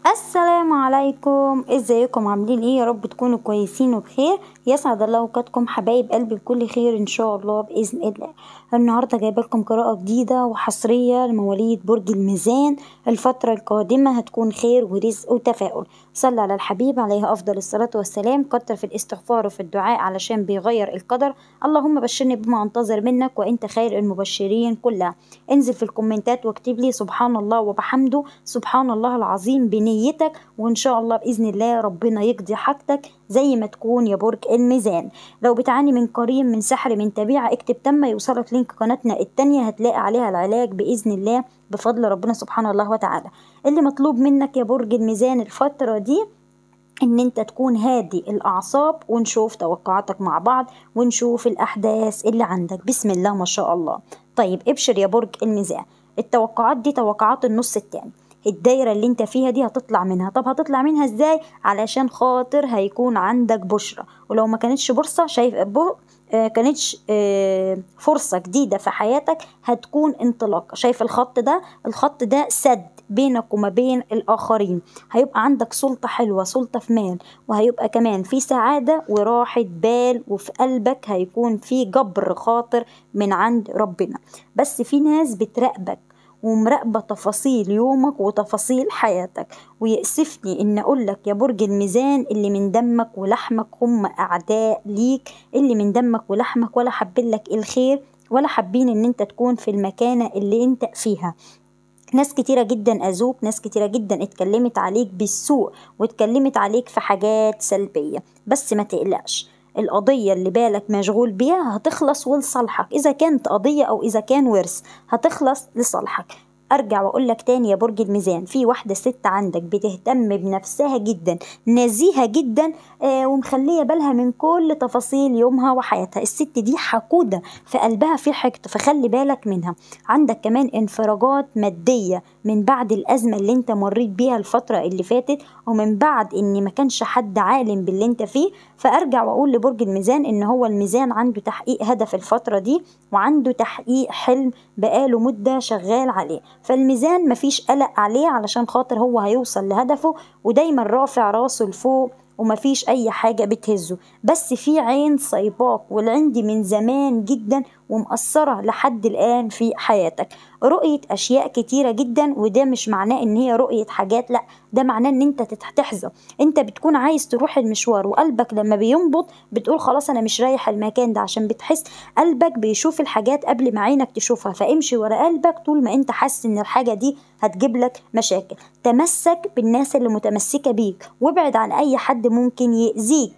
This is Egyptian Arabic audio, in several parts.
السلام عليكم ازيكم عاملين ايه يا رب تكونوا كويسين وبخير يسعد الله اوقاتكم حبايب قلبي بكل خير ان شاء الله باذن الله النهارده جايبه لكم قراءه جديده وحصريه لمواليد برج الميزان الفتره القادمه هتكون خير ورزق وتفاؤل صلى على الحبيب عليه افضل الصلاه والسلام كتر في الاستغفار وفي الدعاء علشان بيغير القدر اللهم بشرني بما انتظر منك وانت خير المبشرين كلها انزل في الكومنتات واكتب لي سبحان الله وبحمده سبحان الله العظيم بنيتك وان شاء الله باذن الله ربنا يقضي حاجتك زي ما تكون يا برج الميزان لو بتعاني من قرين من سحر من تبيعة اكتب تم يوصلك لينك قناتنا التانية هتلاقي عليها العلاج بإذن الله بفضل ربنا سبحانه الله وتعالى اللي مطلوب منك يا برج الميزان الفترة دي ان انت تكون هادي الاعصاب ونشوف توقعاتك مع بعض ونشوف الاحداث اللي عندك بسم الله ما شاء الله طيب ابشر يا برج الميزان التوقعات دي توقعات النص التاني الدايرة اللي انت فيها دي هتطلع منها طب هتطلع منها ازاي علشان خاطر هيكون عندك بشرة ولو ما كانتش بورصة شايف بو آه كانتش آه فرصة جديدة في حياتك هتكون انطلاقة شايف الخط ده الخط ده سد بينك وما بين الآخرين هيبقى عندك سلطة حلوة سلطة في مال وهيبقى كمان في سعادة وراحة بال وفي قلبك هيكون في جبر خاطر من عند ربنا بس في ناس بتراقبك ومراقبة تفاصيل يومك وتفاصيل حياتك ويأسفني إن أقولك يا برج الميزان اللي من دمك ولحمك هم أعداء ليك اللي من دمك ولحمك ولا حابين لك الخير ولا حابين إن أنت تكون في المكانة اللي أنت فيها ناس كتيرة جدا أذوك ناس كتيرة جدا اتكلمت عليك بالسوء واتكلمت عليك في حاجات سلبية بس ما تقلقش القضية اللي بالك مشغول بيها هتخلص ولصالحك إذا كانت قضية أو إذا كان ورث هتخلص لصالحك ارجع واقول لك تاني يا برج الميزان في واحده ست عندك بتهتم بنفسها جدا نزيهه جدا آه ومخليه بالها من كل تفاصيل يومها وحياتها الست دي حقوده في قلبها في حقد فخلي بالك منها عندك كمان انفراجات ماديه من بعد الازمه اللي انت مريت بيها الفتره اللي فاتت ومن بعد ان ما كانش حد عالم باللي انت فيه فارجع واقول لبرج الميزان ان هو الميزان عنده تحقيق هدف الفتره دي وعنده تحقيق حلم بقاله مده شغال عليه فالميزان مفيش قلق عليه علشان خاطر هو هيوصل لهدفه ودايما رافع راسه لفوق ومفيش اي حاجة بتهزه بس في عين صيباك والعين دي من زمان جدا ومأثرة لحد الآن في حياتك رؤية أشياء كتيرة جدا وده مش معناه إن هي رؤية حاجات لأ ده معناه إن أنت تحزن أنت بتكون عايز تروح المشوار وقلبك لما بينبض بتقول خلاص أنا مش رايح المكان ده عشان بتحس قلبك بيشوف الحاجات قبل ما عينك تشوفها فامشي ورا قلبك طول ما أنت حاسس إن الحاجة دي هتجيب لك مشاكل تمسك بالناس اللي متمسكة بيك وابعد عن أي حد ممكن يأذيك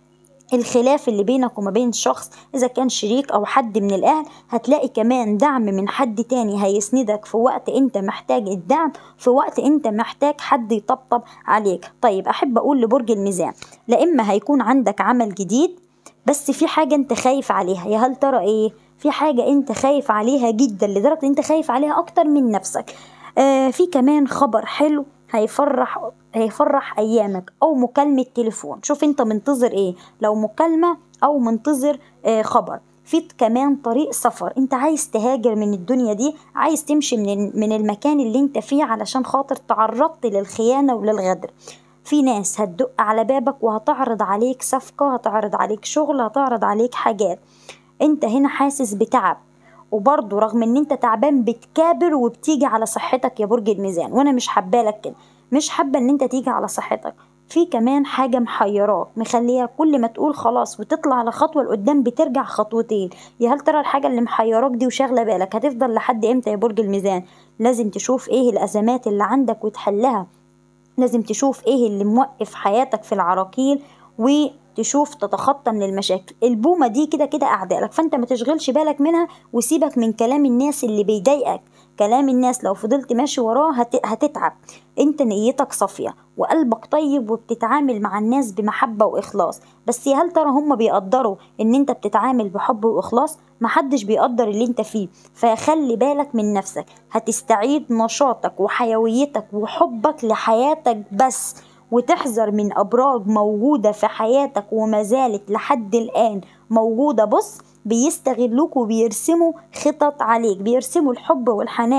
الخلاف اللي بينك وما بين شخص إذا كان شريك أو حد من الأهل هتلاقي كمان دعم من حد تاني هيسندك في وقت أنت محتاج الدعم في وقت أنت محتاج حد يطبطب عليك طيب أحب أقول لبرج الميزان لا إما هيكون عندك عمل جديد بس في حاجة أنت خايف عليها يا هل ترى إيه؟ في حاجة أنت خايف عليها جدا لدرجة أنت خايف عليها أكتر من نفسك آه في كمان خبر حلو هيفرح هيفرح ايامك او مكالمه تليفون شوف انت منتظر ايه لو مكالمه او منتظر آه خبر في كمان طريق سفر انت عايز تهاجر من الدنيا دي عايز تمشي من من المكان اللي انت فيه علشان خاطر تعرضت للخيانه وللغدر في ناس هتدق على بابك وهتعرض عليك صفقه هتعرض عليك شغل هتعرض عليك حاجات انت هنا حاسس بتعب وبرضه رغم ان انت تعبان بتكابر وبتيجي على صحتك يا برج الميزان وانا مش حبالك كده مش حابه ان انت تيجي على صحتك في كمان حاجة محيراك مخليها كل ما تقول خلاص وتطلع على خطوة لقدام بترجع خطوتين يا هل ترى الحاجة اللي محيراك دي وشاغلة بالك هتفضل لحد امتى يا برج الميزان لازم تشوف ايه الأزمات اللي عندك وتحلها لازم تشوف ايه اللي موقف حياتك في العراقيل و تشوف تتخطى من المشاكل البومة دي كده كده أعدائك فأنت ما تشغلش بالك منها وسيبك من كلام الناس اللي بيضايقك كلام الناس لو فضلت ماشي وراه هت... هتتعب انت نيتك صافية وقلبك طيب وبتتعامل مع الناس بمحبة وإخلاص بس يا هل ترى هم بيقدروا ان انت بتتعامل بحب وإخلاص محدش بيقدر اللي انت فيه فخلي بالك من نفسك هتستعيد نشاطك وحيويتك وحبك لحياتك بس وتحذر من أبراج موجودة في حياتك وما زالت لحد الآن موجودة بص بيستغلوك وبيرسموا خطط عليك بيرسموا الحب والحنان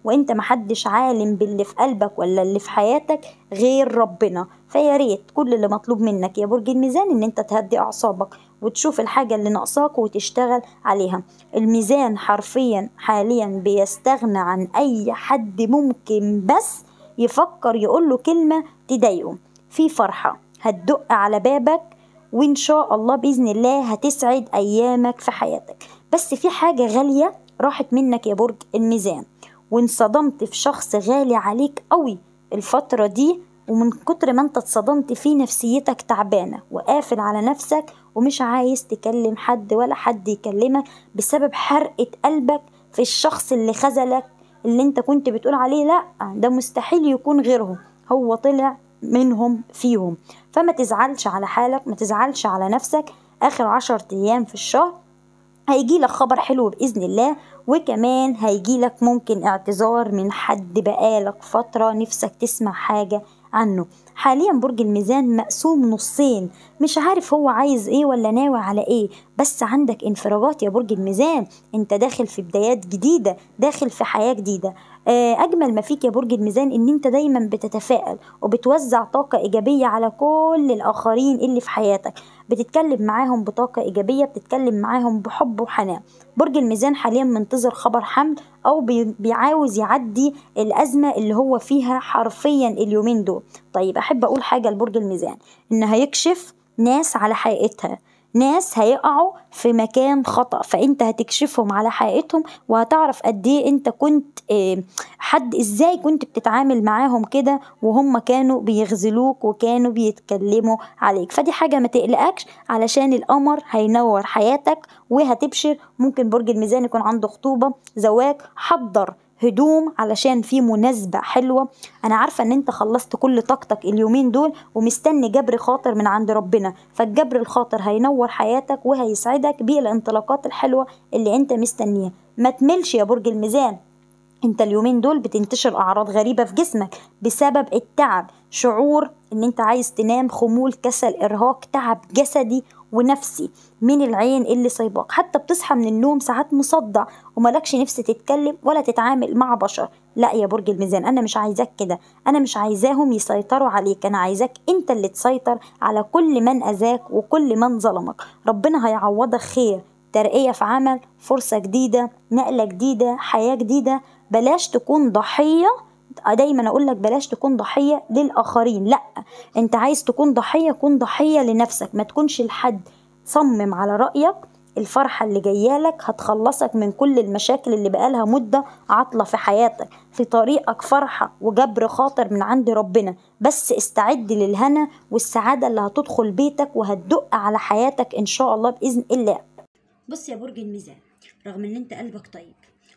وانت محدش عالم باللي في قلبك ولا اللي في حياتك غير ربنا فيا ريت كل اللي مطلوب منك يا برج الميزان ان انت تهدي اعصابك وتشوف الحاجة اللي ناقصاك وتشتغل عليها الميزان حرفيا حاليا بيستغنى عن اي حد ممكن بس يفكر يقوله كلمة تضايقه في فرحة هتدق على بابك وإن شاء الله بإذن الله هتسعد أيامك في حياتك بس في حاجة غالية راحت منك يا برج الميزان وانصدمت في شخص غالي عليك قوي الفترة دي ومن كتر ما انت اتصدمت فيه نفسيتك تعبانة وقافل على نفسك ومش عايز تكلم حد ولا حد يكلمك بسبب حرقة قلبك في الشخص اللي خذلك اللي انت كنت بتقول عليه لا ده مستحيل يكون غيرهم هو طلع منهم فيهم فما تزعلش على حالك ما تزعلش على نفسك آخر عشر أيام في الشهر هيجيلك خبر حلو بإذن الله وكمان هيجيلك ممكن اعتذار من حد بقالك فترة نفسك تسمع حاجة عنه حاليا برج الميزان مقسوم نصين مش عارف هو عايز ايه ولا ناوي على ايه بس عندك انفراجات يا برج الميزان انت داخل في بدايات جديدة داخل في حياة جديدة أجمل ما فيك يا برج الميزان إن أنت دايما بتتفائل وبتوزع طاقة إيجابية على كل الآخرين اللي في حياتك بتتكلم معاهم بطاقة إيجابية بتتكلم معاهم بحب وحنان برج الميزان حاليا منتظر خبر حمل أو بيعاوز يعدي الأزمة اللي هو فيها حرفيا اليومين دول طيب أحب أقول حاجة لبرج الميزان إن هيكشف ناس على حقيقتها ناس هيقعوا في مكان خطأ فانت هتكشفهم على حقيقتهم وهتعرف قد ايه انت كنت اه حد ازاي كنت بتتعامل معاهم كده وهم كانوا بيغزلوك وكانوا بيتكلموا عليك فدي حاجة ما تقلقكش علشان القمر هينور حياتك وهتبشر ممكن برج الميزان يكون عنده خطوبة زواج حضر هدوم علشان في مناسبة حلوة أنا عارفة إن أنت خلصت كل طاقتك اليومين دول ومستني جبر خاطر من عند ربنا فالجبر الخاطر هينور حياتك وهيسعدك بالانطلاقات الحلوة اللي أنت مستنيها ما تملش يا برج الميزان انت اليومين دول بتنتشر اعراض غريبة في جسمك بسبب التعب شعور ان انت عايز تنام خمول كسل ارهاق تعب جسدي ونفسي من العين اللي صيباك حتى بتصحى من النوم ساعات مصدع وملكش نفس تتكلم ولا تتعامل مع بشر لا يا برج الميزان انا مش عايزاك كده انا مش عايزاهم يسيطروا عليك انا عايزاك انت اللي تسيطر على كل من اذاك وكل من ظلمك ربنا هيعوضك خير ترقية في عمل فرصة جديدة نقلة جديدة حياة جديدة بلاش تكون ضحية دايما اقول لك بلاش تكون ضحيه للاخرين لا انت عايز تكون ضحيه كون ضحيه لنفسك ما تكونش لحد صمم على رايك الفرحة اللي جايالك هتخلصك من كل المشاكل اللي بقالها مدة عاطلة في حياتك في طريقك فرحة وجبر خاطر من عند ربنا بس استعد للهنا والسعادة اللي هتدخل بيتك وهتدق على حياتك إن شاء الله بإذن الله بص يا برج الميزان رغم ان انت قلبك طيب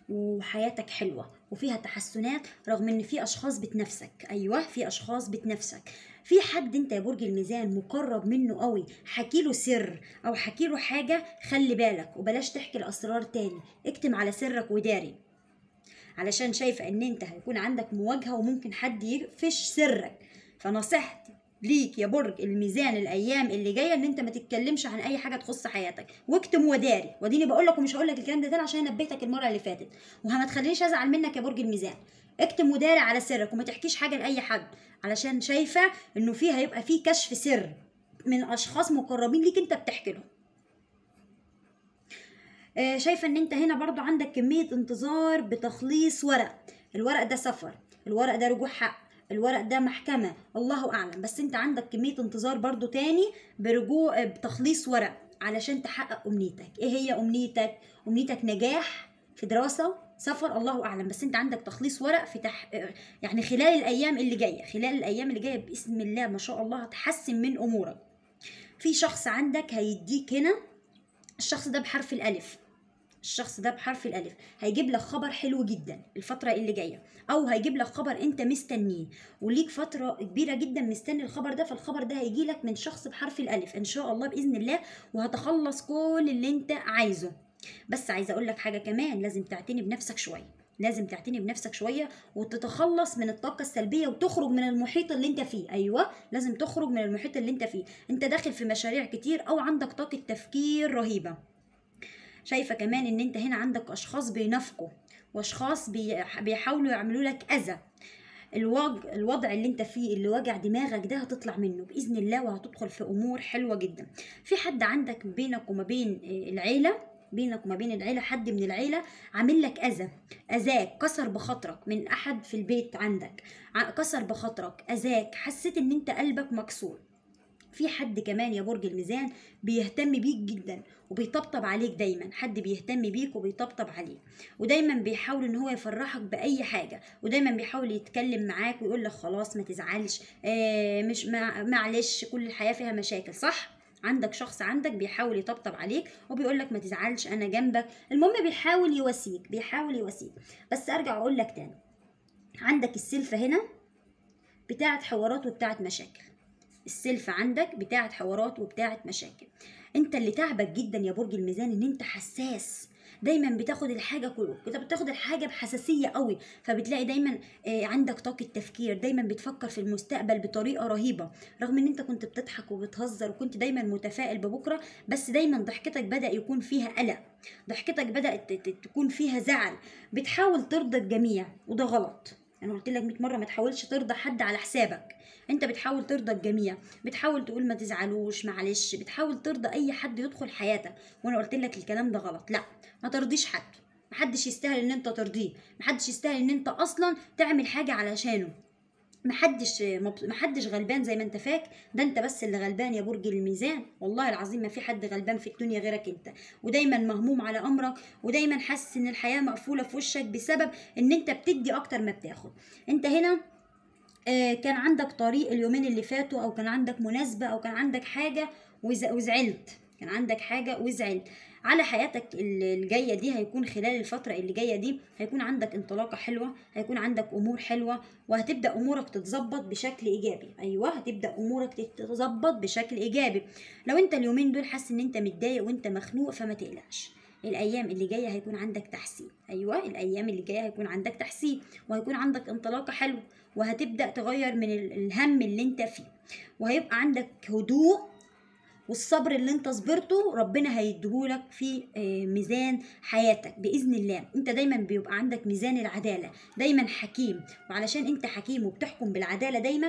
وحياتك حلوه وفيها تحسنات رغم ان في اشخاص بتنافسك ايوه في اشخاص بتنافسك في حد انت يا برج الميزان مقرب منه قوي حكيله سر او حكيله حاجه خلي بالك وبلاش تحكي الاسرار تاني اكتم على سرك وداري علشان شايفه ان انت هيكون عندك مواجهه وممكن حد يقفش سرك فنصيحتي ليك يا برج الميزان الايام اللي جايه ان انت ما تتكلمش عن اي حاجه تخص حياتك واكتم وداري وديني بقول لك ومش هقول لك الكلام ده تاني عشان نبهتك المره اللي فاتت وما تخلينيش ازعل منك يا برج الميزان اكتم وداري على سرك وما تحكيش حاجه لاي حد علشان شايفه انه في هيبقى في كشف سر من اشخاص مقربين ليك انت بتحكي لهم آه شايفه ان انت هنا برضو عندك كميه انتظار بتخليص ورق الورق ده سفر الورق ده رجوع حق الورق ده محكمة الله أعلم بس أنت عندك كمية انتظار برضو تاني برجوع بتخليص ورق علشان تحقق أمنيتك إيه هي أمنيتك؟ أمنيتك نجاح في دراسة سفر الله أعلم بس أنت عندك تخليص ورق في تح... يعني خلال الأيام اللي جاية خلال الأيام اللي جاية بإذن الله ما شاء الله هتحسن من أمورك في شخص عندك هيديك هنا الشخص ده بحرف الألف الشخص ده بحرف الالف هيجيب لك خبر حلو جدا الفتره اللي جايه او هيجيب لك خبر انت مستنيه وليك فتره كبيره جدا مستني الخبر ده فالخبر ده هيجي لك من شخص بحرف الالف ان شاء الله باذن الله وهتخلص كل اللي انت عايزه بس عايزه اقول لك حاجه كمان لازم تعتني بنفسك شويه لازم تعتني بنفسك شويه وتتخلص من الطاقه السلبيه وتخرج من المحيط اللي انت فيه ايوه لازم تخرج من المحيط اللي انت فيه انت داخل في مشاريع كتير او عندك طاقه تفكير رهيبه شايفه كمان ان انت هنا عندك اشخاص بينافقوا واشخاص بي- بيحاولوا يعملوا لك اذى الوضع الوضع اللي انت فيه اللي واجع دماغك ده هتطلع منه باذن الله وهتدخل في امور حلوه جدا في حد عندك بينك وما بين آه، العيله بينك وما بين العيله حد من العيله عامل لك اذى اذاك كسر بخاطرك من احد في البيت عندك ع- كسر بخاطرك اذاك حسيت ان انت قلبك مكسور في حد كمان يا برج الميزان بيهتم بيك جدا وبيطبطب عليك دايما حد بيهتم بيك وبيطبطب عليك ودايما بيحاول ان هو يفرحك باي حاجه ودايما بيحاول يتكلم معاك ويقول لك خلاص ما تزعلش آه مش مع- معلش كل الحياه فيها مشاكل صح عندك شخص عندك بيحاول يطبطب عليك وبيقول لك ما تزعلش انا جنبك المهم بيحاول يواسيك بيحاول يواسيك بس ارجع اقول لك تاني عندك السلفه هنا بتاعت حوارات وبتاعت مشاكل السلفة عندك بتاعت حوارات وبتاعت مشاكل انت اللي تعبك جدا يا برج الميزان ان انت حساس دايما بتاخد الحاجه كله انت بتاخد الحاجه بحساسيه قوي فبتلاقي دايما آه، عندك طاقه تفكير دايما بتفكر في المستقبل بطريقه رهيبه رغم ان انت كنت بتضحك وبتهزر وكنت دايما متفائل ببكره بس دايما ضحكتك بدا يكون فيها قلق ضحكتك بدات ت- ت- تكون فيها زعل بتحاول ترضى الجميع وده غلط انا قلت لك 100 مره ما تحاولش ترضى حد على حسابك انت بتحاول ترضى الجميع بتحاول تقول ما تزعلوش معلش بتحاول ترضى اي حد يدخل حياتك وانا قلت لك الكلام ده غلط لا ما ترضيش حد محدش يستاهل ان انت ترضيه محدش يستاهل ان انت اصلا تعمل حاجه علشانه محدش مبس- محدش غلبان زي ما انت فاك ده انت بس اللي غلبان يا برج الميزان والله العظيم ما في حد غلبان في الدنيا غيرك انت ودايما مهموم على امرك ودايما حاسس ان الحياه مقفوله في وشك بسبب ان انت بتدي اكتر ما بتاخد انت هنا آه، كان عندك طريق اليومين اللي فاتوا او كان عندك مناسبة او كان عندك حاجة وز- وزعلت كان عندك حاجة وزعلت على حياتك ال- الجاية دي هيكون خلال الفترة اللي جاية دي هيكون عندك انطلاقة حلوة هيكون عندك أمور حلوة وهتبدأ أمورك تتظبط بشكل إيجابي أيوة هتبدأ أمورك تتظبط بشكل إيجابي لو أنت اليومين دول حاسس إن أنت متضايق وأنت مخنوق فما تقلقش الايام اللي جايه هيكون عندك تحسين ايوه الايام اللي جايه هيكون عندك تحسين وهيكون عندك انطلاقه حلوه وهتبدا تغير من ال- الهم اللي انت فيه وهيبقى عندك هدوء والصبر اللي انت صبرته ربنا هيديهولك في آه، ميزان حياتك باذن الله انت دايما بيبقى عندك ميزان العداله دايما حكيم وعلشان انت حكيم وبتحكم بالعداله دايما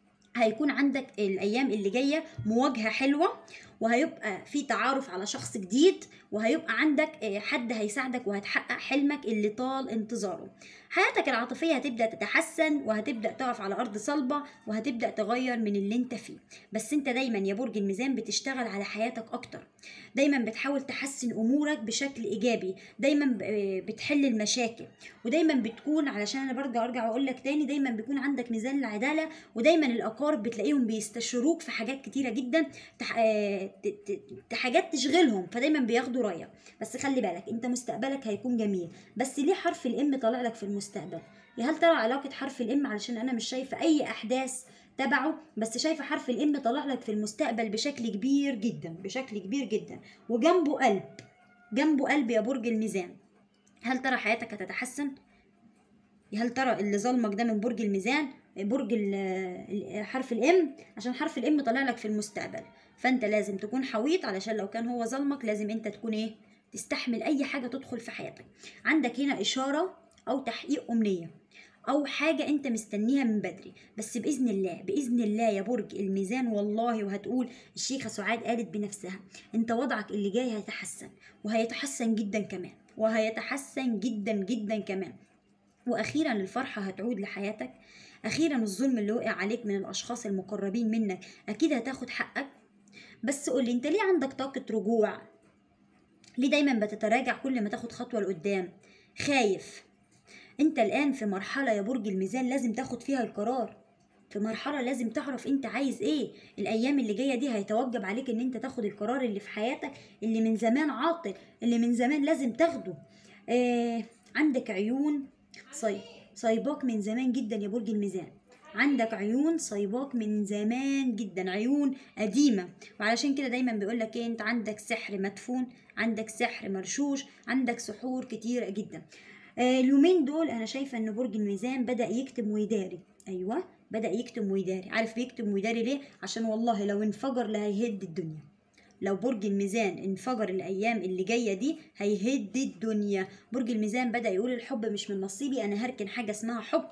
هيكون عندك الايام اللي جايه مواجهه حلوه وهيبقى في تعارف على شخص جديد وهيبقى عندك آه، حد هيساعدك وهتحقق حلمك اللي طال انتظاره حياتك العاطفيه هتبدا تتحسن وهتبدا تقف على ارض صلبه وهتبدا تغير من اللي انت فيه بس انت دايما يا برج الميزان بتشتغل على حياتك اكتر دايما بتحاول تحسن امورك بشكل ايجابي دايما ب- آه، بتحل المشاكل ودايما بتكون علشان انا برجع ارجع واقول لك تاني دايما بيكون عندك ميزان العداله ودايما الاقارب بتلاقيهم بيستشيروك في حاجات كتيره جدا تح... آه، ت... ت... ت- حاجات تشغلهم فدايما بياخدوا رايك بس خلي بالك انت مستقبلك هيكون جميل بس ليه حرف الام طالع لك في المستقبل يا هل ترى علاقه حرف الام علشان انا مش شايفه اي احداث تبعه بس شايفه حرف الام طالع لك في المستقبل بشكل كبير جدا بشكل كبير جدا وجنبه قلب جنبه قلب يا برج الميزان هل ترى حياتك هتتحسن هل ترى اللي ظلمك ده من برج الميزان برج ال- ال- حرف الام عشان حرف الام طالع لك في المستقبل فانت لازم تكون حويط علشان لو كان هو ظلمك لازم انت تكون ايه تستحمل اي حاجه تدخل في حياتك عندك هنا اشاره او تحقيق امنيه او حاجه انت مستنيها من بدري بس باذن الله باذن الله يا برج الميزان والله وهتقول الشيخه سعاد قالت بنفسها انت وضعك اللي جاي هيتحسن وهيتحسن جدا كمان وهيتحسن جدا جدا كمان واخيرا الفرحه هتعود لحياتك اخيرا الظلم اللي وقع عليك من الاشخاص المقربين منك اكيد هتاخد حقك بس قولي انت ليه عندك طاقه رجوع ليه دايما بتتراجع كل ما تاخد خطوه لقدام خايف انت الان في مرحله يا برج الميزان لازم تاخد فيها القرار في مرحلة لازم تعرف انت عايز ايه الايام اللي جاية دي هيتوجب عليك ان انت تاخد القرار اللي في حياتك اللي من زمان عاطل اللي من زمان لازم تاخده آه عندك عيون صي صيباك من زمان جدا يا برج الميزان عندك عيون صيباك من زمان جدا عيون قديمة وعلشان كده دايما بيقولك ايه انت عندك سحر مدفون عندك سحر مرشوش عندك سحور كتيرة جدا آه، اليومين دول انا شايفه ان برج الميزان بدا يكتم ويداري ايوه بدا يكتم ويداري عارف بيكتم ويداري ليه عشان والله لو انفجر لا هيهد الدنيا لو برج الميزان انفجر الايام اللي جايه دي هيهد الدنيا برج الميزان بدا يقول الحب مش من نصيبي انا هركن حاجه اسمها حب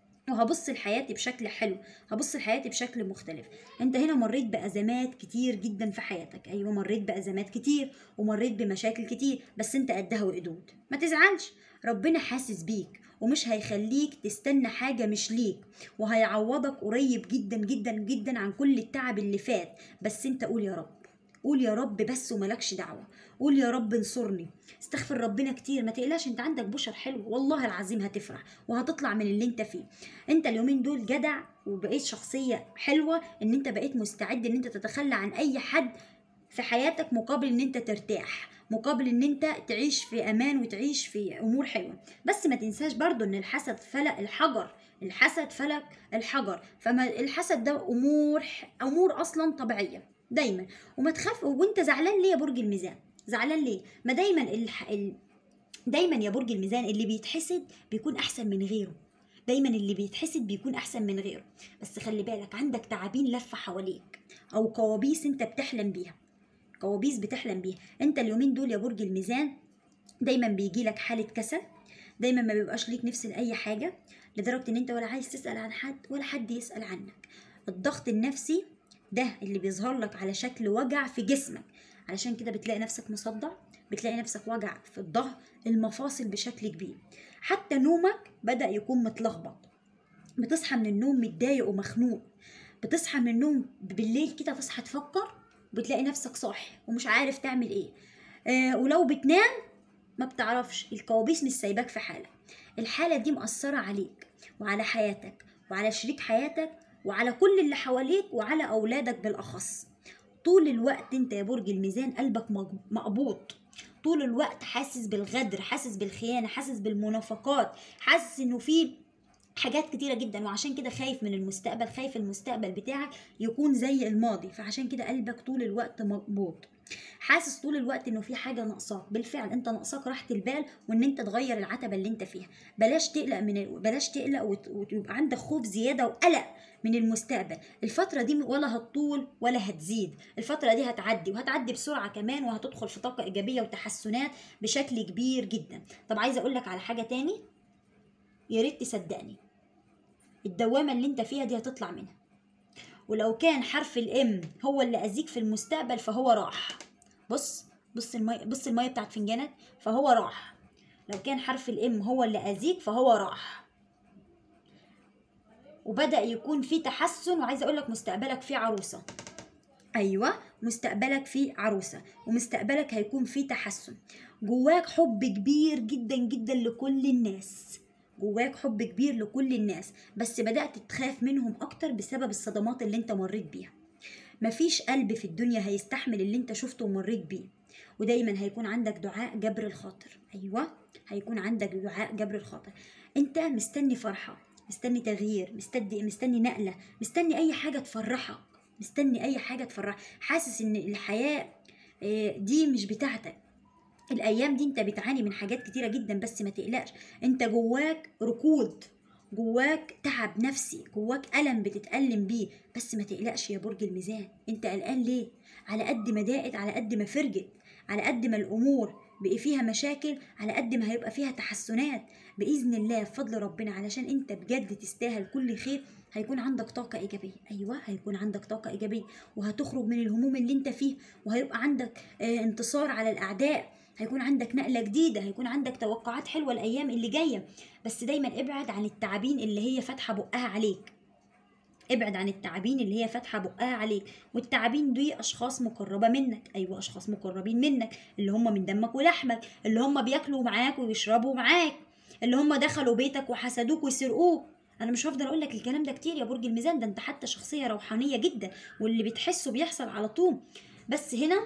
وهبص لحياتي بشكل حلو هبص لحياتي بشكل مختلف انت هنا مريت بازمات كتير جدا في حياتك ايوه مريت بازمات كتير ومريت بمشاكل كتير بس انت قدها وقدود ما تزعلش ربنا حاسس بيك ومش هيخليك تستنى حاجة مش ليك وهيعوضك قريب جدا جدا جدا عن كل التعب اللي فات بس انت قول يا رب قول يا رب بس وملكش دعوة قول يا رب انصرني استغفر ربنا كتير ما تقلقش انت عندك بشر حلو والله العظيم هتفرح وهتطلع من اللي انت فيه انت اليومين دول جدع وبقيت شخصية حلوة ان انت بقيت مستعد ان انت تتخلى عن اي حد في حياتك مقابل ان انت ترتاح مقابل ان انت تعيش في امان وتعيش في امور حلوه بس ما تنساش برضو ان الحسد فلق الحجر الحسد فلك الحجر فما الحسد ده امور امور اصلا طبيعيه دايما وما تخاف وانت زعلان ليه يا برج الميزان زعلان ليه ما دايما الح... ال... دايما يا برج الميزان اللي بيتحسد بيكون احسن من غيره دايما اللي بيتحسد بيكون احسن من غيره بس خلي بالك عندك تعابين لفه حواليك او كوابيس انت بتحلم بيها كوابيس بتحلم بيها انت اليومين دول يا برج الميزان دايما بيجي لك حاله كسل دايما ما بيبقاش ليك نفس لاي حاجه لدرجه ان انت ولا عايز تسال عن حد ولا حد يسال عنك الضغط النفسي ده اللي بيظهر لك على شكل وجع في جسمك علشان كده بتلاقي نفسك مصدع بتلاقي نفسك وجع في الظهر المفاصل بشكل كبير حتى نومك بدأ يكون متلخبط بتصحى من النوم متضايق ومخنوق بتصحى من النوم بالليل كده تصحى تفكر بتلاقي نفسك صاحي ومش عارف تعمل ايه آه ولو بتنام ما بتعرفش الكوابيس مش سايباك في حالة الحالة دي مأثرة عليك وعلى حياتك وعلى شريك حياتك وعلى كل اللي حواليك وعلى أولادك بالأخص طول الوقت انت يا برج الميزان قلبك مقبوض طول الوقت حاسس بالغدر حاسس بالخيانة حاسس بالمنافقات حاسس انه في حاجات كتيرة جدا وعشان كده خايف من المستقبل خايف المستقبل بتاعك يكون زي الماضي فعشان كده قلبك طول الوقت مقبوض حاسس طول الوقت انه في حاجه ناقصاك بالفعل انت ناقصاك راحه البال وان انت تغير العتبه اللي انت فيها بلاش تقلق من بلاش تقلق ويبقى عندك خوف زياده وقلق من المستقبل الفترة دي ولا هتطول ولا هتزيد الفترة دي هتعدي وهتعدي بسرعة كمان وهتدخل في طاقة إيجابية وتحسنات بشكل كبير جدا طب عايزة أقول لك على حاجة تاني يا ريت تصدقني الدوامة اللي انت فيها دي هتطلع منها ولو كان حرف الام هو اللي اذيك في المستقبل فهو راح بص بص المية بص المية بتاعت فنجانك فهو راح لو كان حرف الام هو اللي اذيك فهو راح وبدا يكون في تحسن وعايزه اقول لك مستقبلك فيه عروسه ايوه مستقبلك فيه عروسه ومستقبلك هيكون فيه تحسن جواك حب كبير جدا جدا لكل الناس جواك حب كبير لكل الناس بس بدأت تخاف منهم أكتر بسبب الصدمات اللي انت مريت بيها مفيش قلب في الدنيا هيستحمل اللي انت شفته ومريت بيه ودايما هيكون عندك دعاء جبر الخاطر أيوة هيكون عندك دعاء جبر الخاطر انت مستني فرحة مستني تغيير مستني مستني نقلة مستني أي حاجة تفرحك مستني أي حاجة تفرحك حاسس إن الحياة دي مش بتاعتك الايام دي انت بتعاني من حاجات كتيره جدا بس ما تقلقش انت جواك ركود جواك تعب نفسي جواك الم بتتالم بيه بس ما تقلقش يا برج الميزان انت قلقان ليه على قد ما ضاقت على قد ما فرجت على قد ما الامور بقي فيها مشاكل على قد ما هيبقى فيها تحسنات باذن الله بفضل ربنا علشان انت بجد تستاهل كل خير هيكون عندك طاقة إيجابية أيوة هيكون عندك طاقة إيجابية وهتخرج من الهموم اللي انت فيه وهيبقى عندك آه انتصار على الأعداء هيكون عندك نقلة جديدة هيكون عندك توقعات حلوة الأيام اللي جاية بس دايما ابعد عن التعابين اللي هي فاتحة بقها عليك ابعد عن التعابين اللي هي فاتحة بقها عليك والتعابين دي أشخاص مقربة منك أيوة أشخاص مقربين منك اللي هم من دمك ولحمك اللي هم بياكلوا معاك ويشربوا معاك اللي هم دخلوا بيتك وحسدوك وسرقوك انا مش هفضل اقول لك الكلام ده كتير يا برج الميزان ده انت حتى شخصيه روحانيه جدا واللي بتحسه بيحصل على طول بس هنا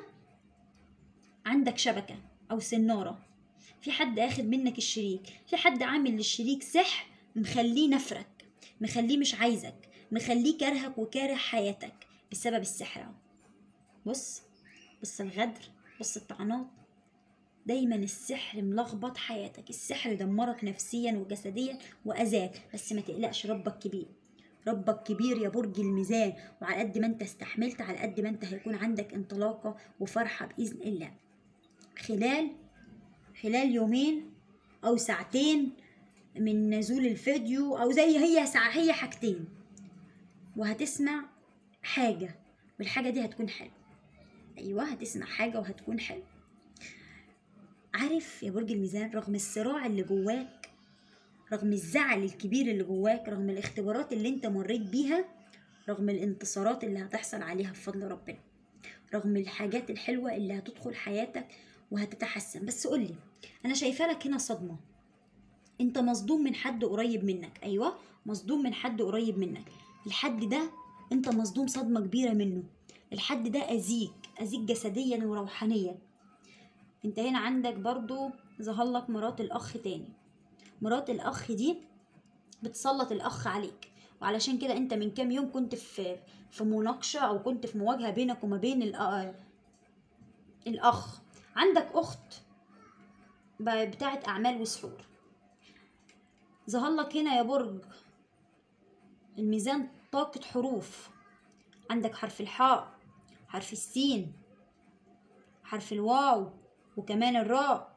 عندك شبكه او سناره في حد اخد منك الشريك في حد عامل للشريك سحر مخليه نفرك مخليه مش عايزك مخليه كارهك وكاره حياتك بسبب السحر بص بص الغدر بص الطعنات دايما السحر ملخبط حياتك السحر دمرك نفسيا وجسديا واذاك بس ما تقلقش ربك كبير ربك كبير يا برج الميزان وعلى قد ما انت استحملت على قد ما انت هيكون عندك انطلاقة وفرحة بإذن الله خلال خلال يومين أو ساعتين من نزول الفيديو أو زي هي ساعة هي حاجتين وهتسمع حاجة والحاجة دي هتكون حلوة أيوة هتسمع حاجة وهتكون حلوة عارف يا برج الميزان رغم الصراع اللي جواك رغم الزعل الكبير اللي جواك رغم الاختبارات اللي انت مريت بيها رغم الانتصارات اللي هتحصل عليها بفضل ربنا رغم الحاجات الحلوة اللي هتدخل حياتك وهتتحسن بس قولي انا شايفة لك هنا صدمة انت مصدوم من حد قريب منك ايوه مصدوم من حد قريب منك الحد ده انت مصدوم صدمة كبيرة منه الحد ده اذيك اذيك جسديا وروحانيا انت هنا عندك برضو ظهر لك مرات الاخ تاني مرات الاخ دي بتسلط الاخ عليك وعلشان كده انت من كام يوم كنت في في مناقشه او كنت في مواجهه بينك وما بين الأ- الاخ عندك اخت ب- بتاعت اعمال وسحور ظهر لك هنا يا برج الميزان طاقة حروف عندك حرف الحاء حرف السين حرف الواو وكمان الراء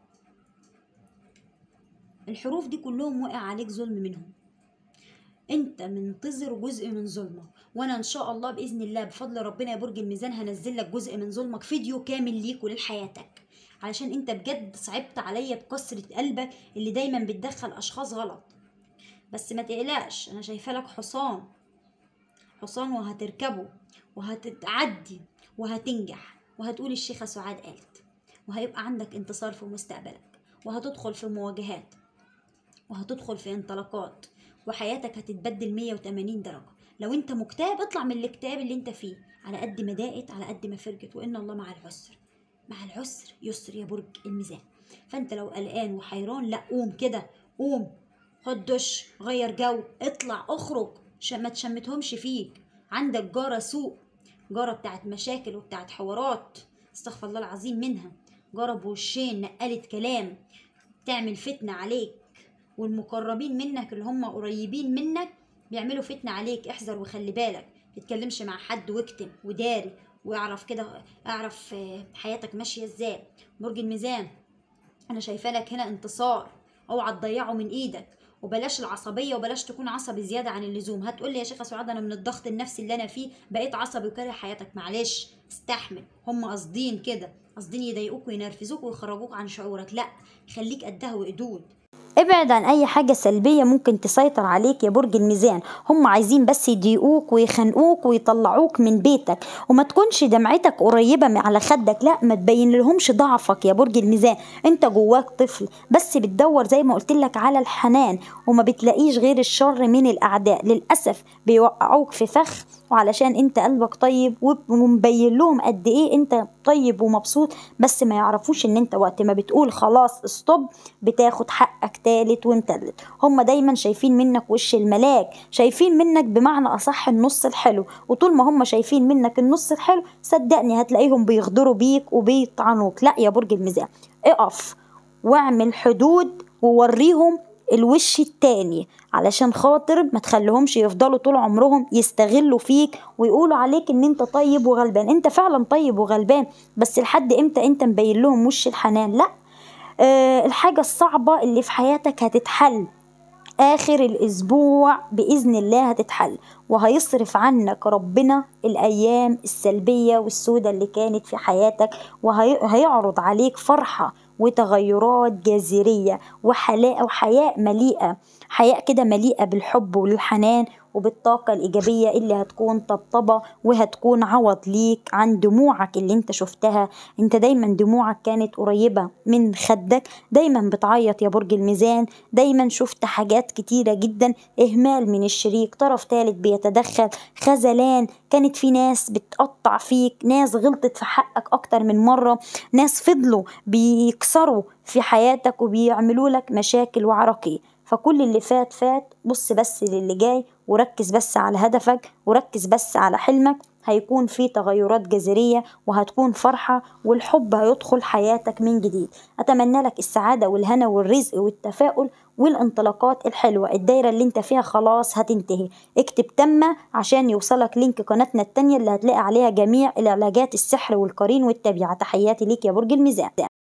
الحروف دي كلهم وقع عليك ظلم منهم انت منتظر جزء من ظلمك وانا ان شاء الله باذن الله بفضل ربنا يا برج الميزان هنزل لك جزء من ظلمك فيديو كامل ليك ولحياتك علشان انت بجد صعبت عليا بكسرة قلبك اللي دايما بتدخل اشخاص غلط بس ما تقلقش انا شايفه لك حصان حصان وهتركبه وهتتعدي وهتنجح وهتقول الشيخة سعاد قالت وهيبقى عندك انتصار في مستقبلك وهتدخل في مواجهات وهتدخل في انطلاقات وحياتك هتتبدل 180 درجة لو انت مكتئب اطلع من الاكتئاب اللي انت فيه على قد ما ضاقت على قد ما فرجت وان الله مع العسر مع العسر يسر يا برج الميزان فانت لو قلقان وحيران لا قوم كده قوم خد دش غير جو اطلع اخرج عشان ما تشمتهمش فيك عندك جارة سوء جارة بتاعت مشاكل وبتاعت حوارات استغفر الله العظيم منها جارة بوشين نقلت كلام تعمل فتنة عليك والمقربين منك اللي هم قريبين منك بيعملوا فتنة عليك احذر وخلي بالك متتكلمش مع حد واكتم وداري واعرف كده اعرف آه، حياتك ماشية ازاي برج الميزان انا شايفه لك هنا انتصار اوعى تضيعه من ايدك وبلاش العصبيه وبلاش تكون عصبي زياده عن اللزوم هتقول لي يا شيخه سعاد انا من الضغط النفسي اللي انا فيه بقيت عصبي وكاره حياتك معلش استحمل هم قاصدين كده قاصدين يضايقوك وينرفزوك ويخرجوك عن شعورك لا خليك قدها وقدود ابعد عن اي حاجة سلبية ممكن تسيطر عليك يا برج الميزان هم عايزين بس يضيقوك ويخنقوك ويطلعوك من بيتك وما تكونش دمعتك قريبة من على خدك لا ما تبين لهمش ضعفك يا برج الميزان انت جواك طفل بس بتدور زي ما قلت لك على الحنان وما بتلاقيش غير الشر من الاعداء للاسف بيوقعوك في فخ وعلشان انت قلبك طيب وب- ومبين لهم قد ايه انت طيب ومبسوط بس ما يعرفوش ان انت وقت ما بتقول خلاص استوب بتاخد حقك تالت ومتلت هم دايما شايفين منك وش الملاك شايفين منك بمعنى اصح النص الحلو وطول ما هم شايفين منك النص الحلو صدقني هتلاقيهم بيغدروا بيك وبيطعنوك لا يا برج الميزان اقف واعمل حدود ووريهم الوش التاني علشان خاطر ما تخليهمش يفضلوا طول عمرهم يستغلوا فيك ويقولوا عليك ان انت طيب وغلبان انت فعلا طيب وغلبان بس لحد امتى انت مبين لهم وش الحنان لا آه الحاجة الصعبة اللي في حياتك هتتحل آخر الأسبوع بإذن الله هتتحل وهيصرف عنك ربنا الأيام السلبية والسودة اللي كانت في حياتك وهيعرض عليك فرحة وتغيرات جذرية وحلاء وحياة مليئة حياة كده مليئة بالحب والحنان وبالطاقة الإيجابية اللي هتكون طبطبة وهتكون عوض ليك عن دموعك اللي انت شفتها انت دايما دموعك كانت قريبة من خدك دايما بتعيط يا برج الميزان دايما شفت حاجات كتيرة جدا إهمال من الشريك طرف ثالث بيتدخل خذلان كانت في ناس بتقطع فيك ناس غلطت في حقك أكتر من مرة ناس فضلوا بيكسروا في حياتك وبيعملوا لك مشاكل وعراقيل فكل اللي فات فات بص بس للي جاي وركز بس على هدفك وركز بس على حلمك هيكون في تغيرات جذرية وهتكون فرحة والحب هيدخل حياتك من جديد أتمنى لك السعادة والهنا والرزق والتفاؤل والانطلاقات الحلوة الدايرة اللي انت فيها خلاص هتنتهي اكتب تم عشان يوصلك لينك قناتنا التانية اللي هتلاقي عليها جميع العلاجات السحر والقرين والتبيعة تحياتي ليك يا برج الميزان